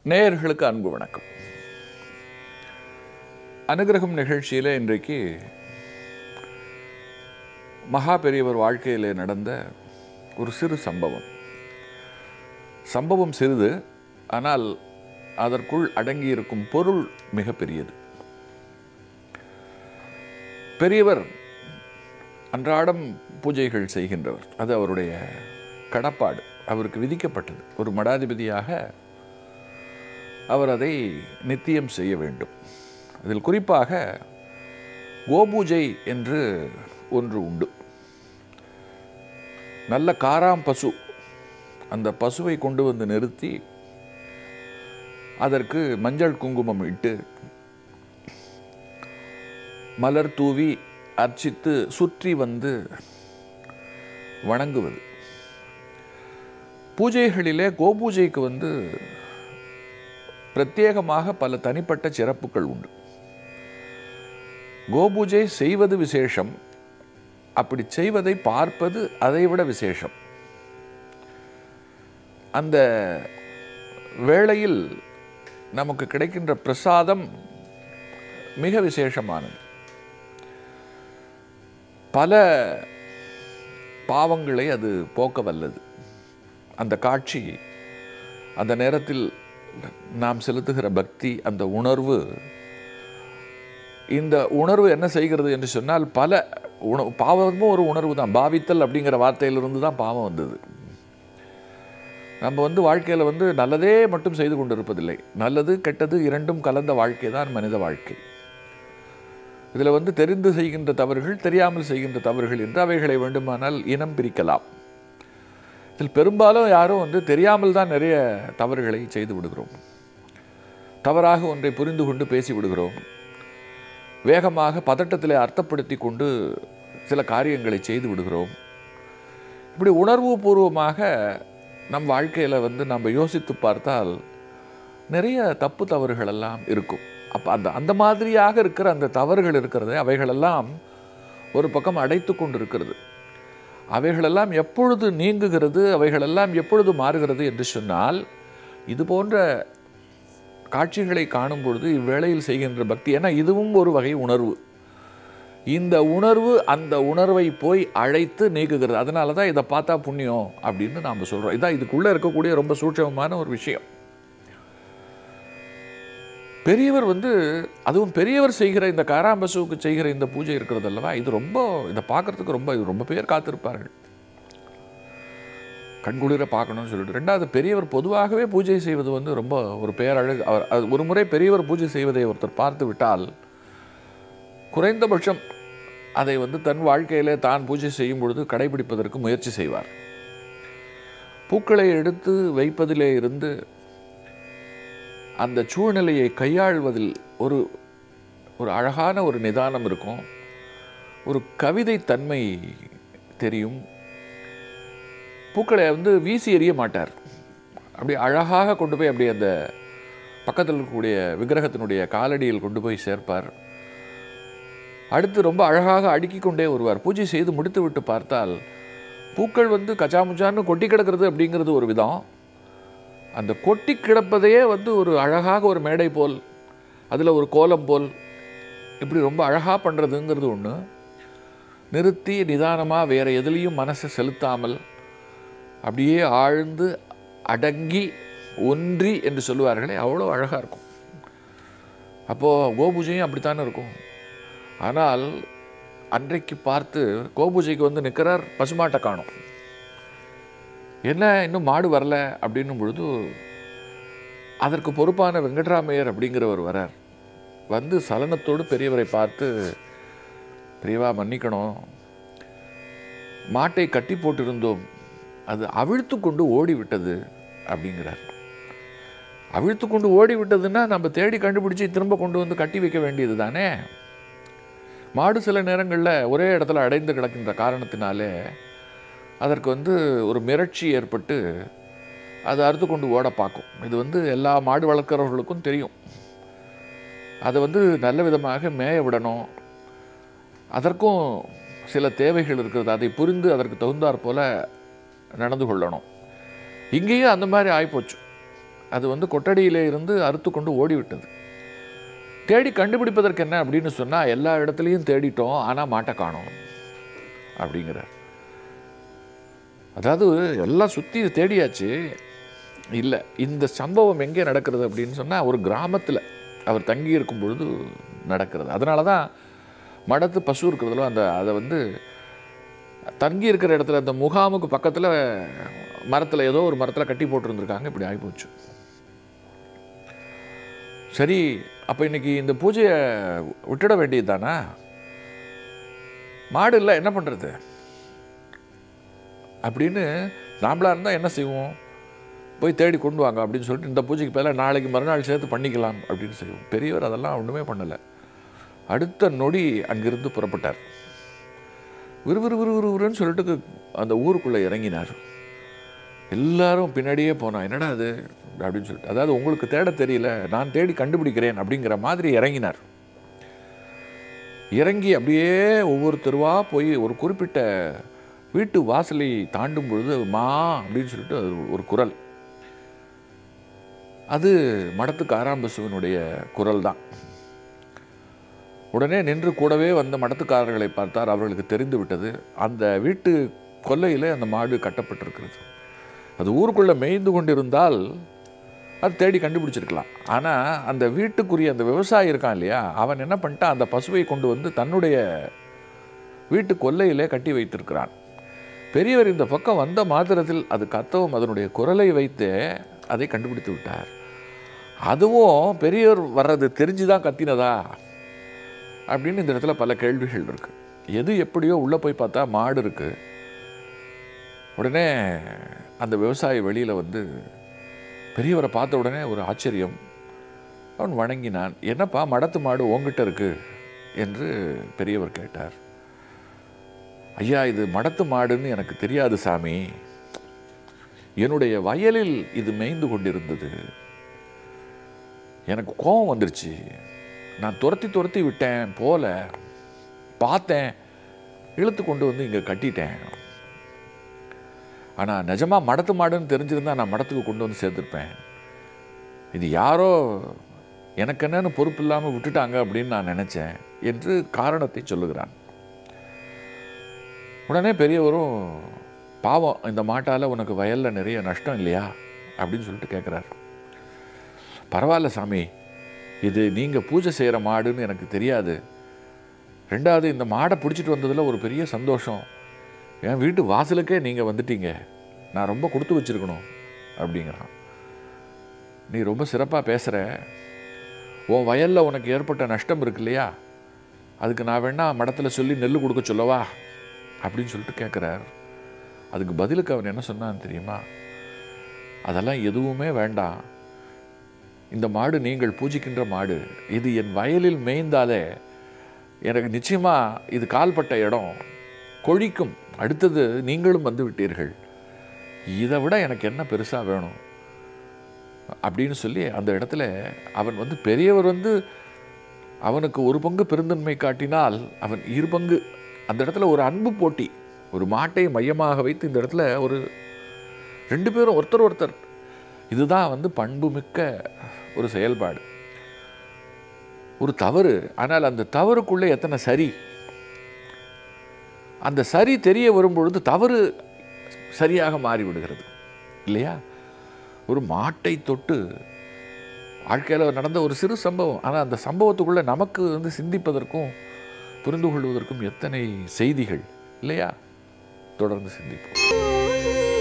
நேயர்களுக்கு அன்பு வணக்கம் அனுகிரகம் நிகழ்ச்சியில் இன்றைக்கு மகா பெரியவர் வாழ்க்கையில் நடந்த ஒரு சிறு சம்பவம் சம்பவம் சிறிது ஆனால் அதற்குள் அடங்கியிருக்கும் பொருள் மிக பெரியது பெரியவர் அன்றாடம் பூஜைகள் செய்கின்றவர் அது அவருடைய கடப்பாடு அவருக்கு விதிக்கப்பட்டது ஒரு மடாதிபதியாக அவர் அதை நித்தியம் செய்ய வேண்டும் அதில் குறிப்பாக கோபூஜை என்று ஒன்று உண்டு நல்ல காராம் பசு அந்த பசுவை கொண்டு வந்து நிறுத்தி அதற்கு மஞ்சள் குங்குமம் இட்டு மலர் தூவி அர்ச்சித்து சுற்றி வந்து வணங்குவது பூஜைகளிலே கோபூஜைக்கு வந்து பிரத்யேகமாக பல தனிப்பட்ட சிறப்புகள் உண்டு கோபூஜை செய்வது விசேஷம் அப்படி செய்வதை பார்ப்பது அதைவிட விசேஷம் அந்த வேளையில் நமக்கு கிடைக்கின்ற பிரசாதம் மிக விசேஷமானது பல பாவங்களை அது போக்க வல்லது அந்த காட்சி அந்த நேரத்தில் நாம் செலுத்துகிற பக்தி அந்த உணர்வு இந்த உணர்வு என்ன செய்கிறது என்று சொன்னால் பல உணவு பாவமும் ஒரு உணர்வு தான் பாவித்தல் அப்படிங்கிற வார்த்தையிலிருந்து தான் பாவம் வந்தது நம்ம வந்து வாழ்க்கையில் வந்து நல்லதே மட்டும் செய்து கொண்டிருப்பதில்லை நல்லது கெட்டது இரண்டும் கலந்த வாழ்க்கை தான் மனித வாழ்க்கை இதில் வந்து தெரிந்து செய்கின்ற தவறுகள் தெரியாமல் செய்கின்ற தவறுகள் என்று அவைகளை வேண்டுமானால் இனம் பிரிக்கலாம் இதில் பெரும்பாலும் யாரும் வந்து தெரியாமல் தான் நிறைய தவறுகளை செய்து விடுகிறோம் தவறாக ஒன்றை புரிந்து கொண்டு பேசி விடுகிறோம் வேகமாக பதட்டத்தில் அர்த்தப்படுத்தி கொண்டு சில காரியங்களை செய்து விடுகிறோம் இப்படி உணர்வு பூர்வமாக நம் வாழ்க்கையில் வந்து நம்ம யோசித்து பார்த்தால் நிறைய தப்பு தவறுகள் எல்லாம் இருக்கும் அப்போ அந்த அந்த மாதிரியாக இருக்கிற அந்த தவறுகள் இருக்கிறது அவைகளெல்லாம் ஒரு பக்கம் அடைத்து கொண்டு இருக்கிறது அவைகளெல்லாம் எப்பொழுது நீங்குகிறது அவைகளெல்லாம் எப்பொழுது மாறுகிறது என்று சொன்னால் இது போன்ற காட்சிகளை காணும் பொழுது இவ்வேளையில் செய்கின்ற பக்தி ஏன்னா இதுவும் ஒரு வகை உணர்வு இந்த உணர்வு அந்த உணர்வை போய் அழைத்து நீக்குகிறது அதனால தான் இதை பார்த்தா புண்ணியம் அப்படின்னு நாம் சொல்கிறோம் இதான் இதுக்குள்ளே இருக்கக்கூடிய ரொம்ப சூட்சமமான ஒரு விஷயம் பெரியவர் வந்து அதுவும் பெரியவர் செய்கிற இந்த காராம்பசுவுக்கு செய்கிற இந்த பூஜை இருக்கிறது அல்லவா இது ரொம்ப இதை பார்க்கறதுக்கு ரொம்ப இது ரொம்ப பேர் காத்திருப்பார்கள் கண்குளிர பார்க்கணும்னு சொல்லிட்டு ரெண்டாவது பெரியவர் பொதுவாகவே பூஜை செய்வது வந்து ரொம்ப ஒரு பேரழகு அவர் அது ஒரு முறை பெரியவர் பூஜை செய்வதை ஒருத்தர் பார்த்து விட்டால் குறைந்தபட்சம் அதை வந்து தன் வாழ்க்கையிலே தான் பூஜை செய்யும் பொழுது கடைபிடிப்பதற்கு முயற்சி செய்வார் பூக்களை எடுத்து வைப்பதிலே இருந்து அந்த சூழ்நிலையை கையாள்வதில் ஒரு ஒரு அழகான ஒரு நிதானம் இருக்கும் ஒரு கவிதை தன்மை தெரியும் பூக்களை வந்து வீசி எறிய மாட்டார் அப்படி அழகாக கொண்டு போய் அப்படி அந்த பக்கத்தில் இருக்கக்கூடிய விக்கிரகத்தினுடைய காலடியில் கொண்டு போய் சேர்ப்பார் அடுத்து ரொம்ப அழகாக அடுக்கி கொண்டே வருவார் பூஜை செய்து முடித்து விட்டு பார்த்தால் பூக்கள் வந்து கச்சாமுச்சான்னு கொட்டி கிடக்கிறது அப்படிங்கிறது ஒரு விதம் அந்த கொட்டி கிடப்பதையே வந்து ஒரு அழகாக ஒரு மேடை போல் அதில் ஒரு கோலம் போல் இப்படி ரொம்ப அழகாக பண்ணுறதுங்கிறது ஒன்று நிறுத்தி நிதானமாக வேறு எதுலேயும் மனசை செலுத்தாமல் அப்படியே ஆழ்ந்து அடங்கி ஒன்றி என்று சொல்லுவார்களே அவ்வளோ அழகாக இருக்கும் அப்போது கோபூஜையும் அப்படித்தானே இருக்கும் ஆனால் அன்றைக்கு பார்த்து கோபூஜைக்கு வந்து நிற்கிறார் பசுமாட்டை காணும் என்ன இன்னும் மாடு வரல அப்படின்னும் பொழுது அதற்கு பொறுப்பான வெங்கட்ராமையர் அப்படிங்கிறவர் வரார் வந்து சலனத்தோடு பெரியவரை பார்த்து பெரியவா மன்னிக்கணும் மாட்டை கட்டி போட்டிருந்தோம் அது அவிழ்த்து கொண்டு ஓடி விட்டது அப்படிங்கிறார் அவிழ்த்து கொண்டு ஓடி விட்டதுன்னா நம்ம தேடி கண்டுபிடிச்சி திரும்ப கொண்டு வந்து கட்டி வைக்க வேண்டியது தானே மாடு சில நேரங்களில் ஒரே இடத்துல அடைந்து கிடக்கின்ற காரணத்தினாலே அதற்கு வந்து ஒரு மிரட்சி ஏற்பட்டு அதை அறுத்து கொண்டு ஓட பார்க்கும் இது வந்து எல்லா மாடு வளர்க்குறவர்களுக்கும் தெரியும் அதை வந்து நல்ல விதமாக மேய விடணும் அதற்கும் சில தேவைகள் இருக்கிறது அதை புரிந்து அதற்கு தகுந்தாற் போல நடந்து கொள்ளணும் இங்கேயும் அந்த மாதிரி ஆகிப்போச்சு அது வந்து கொட்டடியிலே இருந்து அறுத்து கொண்டு ஓடிவிட்டது தேடி கண்டுபிடிப்பதற்கு என்ன அப்படின்னு சொன்னால் எல்லா இடத்துலையும் தேடிட்டோம் ஆனால் மாட்டை காணோம் அப்படிங்கிறார் அதாவது எல்லாம் சுற்றி தேடியாச்சு இல்லை இந்த சம்பவம் எங்கே நடக்கிறது அப்படின்னு சொன்னால் ஒரு கிராமத்தில் அவர் தங்கி இருக்கும் பொழுது நடக்கிறது அதனால தான் மடத்து பசு இருக்கிறதுல அந்த அதை வந்து தங்கி இருக்கிற இடத்துல அந்த முகாமுக்கு பக்கத்தில் மரத்தில் ஏதோ ஒரு மரத்தில் கட்டி போட்டிருந்துருக்காங்க இப்படி ஆகிப்போச்சு சரி அப்போ இன்னைக்கு இந்த பூஜையை விட்டுட வேண்டியது தானே மாடு இல்லை என்ன பண்ணுறது அப்படின்னு நாமளாக இருந்தால் என்ன செய்வோம் போய் தேடி கொண்டு வாங்க அப்படின்னு சொல்லிட்டு இந்த பூஜைக்கு பதிலாக நாளைக்கு மறுநாள் சேர்த்து பண்ணிக்கலாம் அப்படின்னு செய்வோம் பெரியவர் அதெல்லாம் ஒன்றுமே பண்ணலை அடுத்த நொடி அங்கிருந்து புறப்பட்டார் விறுவிறு விறுவிறுன்னு சொல்லிட்டு அந்த ஊருக்குள்ளே இறங்கினார் எல்லாரும் பின்னாடியே போனான் என்னடா அது அப்படின்னு சொல்லிட்டு அதாவது உங்களுக்கு தேட தெரியல நான் தேடி கண்டுபிடிக்கிறேன் அப்படிங்கிற மாதிரி இறங்கினார் இறங்கி அப்படியே ஒவ்வொரு தெருவாக போய் ஒரு குறிப்பிட்ட வீட்டு வாசலை தாண்டும் பொழுது மா அப்படின்னு சொல்லிட்டு அது ஒரு குரல் அது மடத்துக்கு ஆறாம் பசுவனுடைய குரல் தான் உடனே நின்று கூடவே வந்த மடத்துக்காரர்களை பார்த்தார் அவர்களுக்கு தெரிந்து விட்டது அந்த வீட்டு கொல்லையில் அந்த மாடு கட்டப்பட்டிருக்கிறது அது ஊருக்குள்ளே மேய்ந்து கொண்டிருந்தால் அது தேடி கண்டுபிடிச்சிருக்கலாம் ஆனால் அந்த வீட்டுக்குரிய அந்த விவசாயி இருக்கான் இல்லையா அவன் என்ன பண்ணிட்டான் அந்த பசுவை கொண்டு வந்து தன்னுடைய வீட்டு கொல்லையிலே கட்டி வைத்திருக்கிறான் பெரியவர் இந்த பக்கம் வந்த மாத்திரத்தில் அது கத்தவும் அதனுடைய குரலை வைத்து அதை கண்டுபிடித்து விட்டார் அதுவும் பெரியவர் வர்றது தெரிஞ்சு தான் கத்தினதா அப்படின்னு இந்த இடத்துல பல கேள்விகள் இருக்கு எது எப்படியோ உள்ளே போய் பார்த்தா மாடு இருக்கு உடனே அந்த விவசாயி வெளியில் வந்து பெரியவரை பார்த்த உடனே ஒரு ஆச்சரியம் அவன் வணங்கினான் என்னப்பா மடத்து மாடு உங்ககிட்ட இருக்கு என்று பெரியவர் கேட்டார் ஐயா இது மடத்து மாடுன்னு எனக்கு தெரியாது சாமி என்னுடைய வயலில் இது மேய்ந்து கொண்டிருந்தது எனக்கு கோபம் வந்துருச்சு நான் துரத்தி துரத்தி விட்டேன் போல பார்த்தேன் இழுத்து கொண்டு வந்து இங்கே கட்டிட்டேன் ஆனால் நிஜமாக மடத்து மாடுன்னு தெரிஞ்சிருந்தா நான் மடத்துக்கு கொண்டு வந்து சேர்த்துருப்பேன் இது யாரோ எனக்கு என்னன்னு பொறுப்பு இல்லாமல் விட்டுட்டாங்க அப்படின்னு நான் நினச்சேன் என்று காரணத்தை சொல்லுகிறான் உடனே பெரியவரும் பாவம் இந்த மாட்டால் உனக்கு வயலில் நிறைய நஷ்டம் இல்லையா அப்படின்னு சொல்லிட்டு கேட்குறாரு பரவாயில்ல சாமி இது நீங்கள் பூஜை செய்கிற மாடுன்னு எனக்கு தெரியாது ரெண்டாவது இந்த மாடை பிடிச்சிட்டு வந்ததில் ஒரு பெரிய சந்தோஷம் என் வீட்டு வாசலுக்கே நீங்கள் வந்துட்டீங்க நான் ரொம்ப கொடுத்து வச்சிருக்கணும் அப்படிங்கிறான் நீ ரொம்ப சிறப்பாக பேசுகிற உன் வயலில் உனக்கு ஏற்பட்ட நஷ்டம் இருக்கு இல்லையா அதுக்கு நான் வேணா மடத்தில் சொல்லி நெல் கொடுக்க சொல்லவா அப்படின்னு சொல்லிட்டு கேட்குறார் அதுக்கு பதிலுக்கு அவன் என்ன சொன்னான்னு தெரியுமா அதெல்லாம் எதுவுமே வேண்டாம் இந்த மாடு நீங்கள் பூஜிக்கின்ற மாடு இது என் வயலில் மேய்ந்தாலே எனக்கு நிச்சயமாக இது கால்பட்ட இடம் கொழிக்கும் அடுத்தது நீங்களும் வந்து விட்டீர்கள் இதை விட எனக்கு என்ன பெருசாக வேணும் அப்படின்னு சொல்லி அந்த இடத்துல அவன் வந்து பெரியவர் வந்து அவனுக்கு ஒரு பங்கு பெருந்தன்மை காட்டினால் அவன் இரு பங்கு அந்த இடத்துல ஒரு அன்பு போட்டி ஒரு மாட்டை மையமாக வைத்து இந்த இடத்துல ஒரு ரெண்டு பேரும் ஒருத்தர் ஒருத்தர் இதுதான் வந்து பண்புமிக்க ஒரு செயல்பாடு ஒரு தவறு ஆனால் அந்த தவறுக்குள்ளே எத்தனை சரி அந்த சரி தெரிய வரும்பொழுது தவறு சரியாக மாறிவிடுகிறது இல்லையா ஒரு மாட்டை தொட்டு வாழ்க்கையில் நடந்த ஒரு சிறு சம்பவம் ஆனால் அந்த சம்பவத்துக்குள்ளே நமக்கு வந்து சிந்திப்பதற்கும் புரிந்து கொள்வதற்கும் எத்தனை செய்திகள் இல்லையா தொடர்ந்து சிந்திப்போம்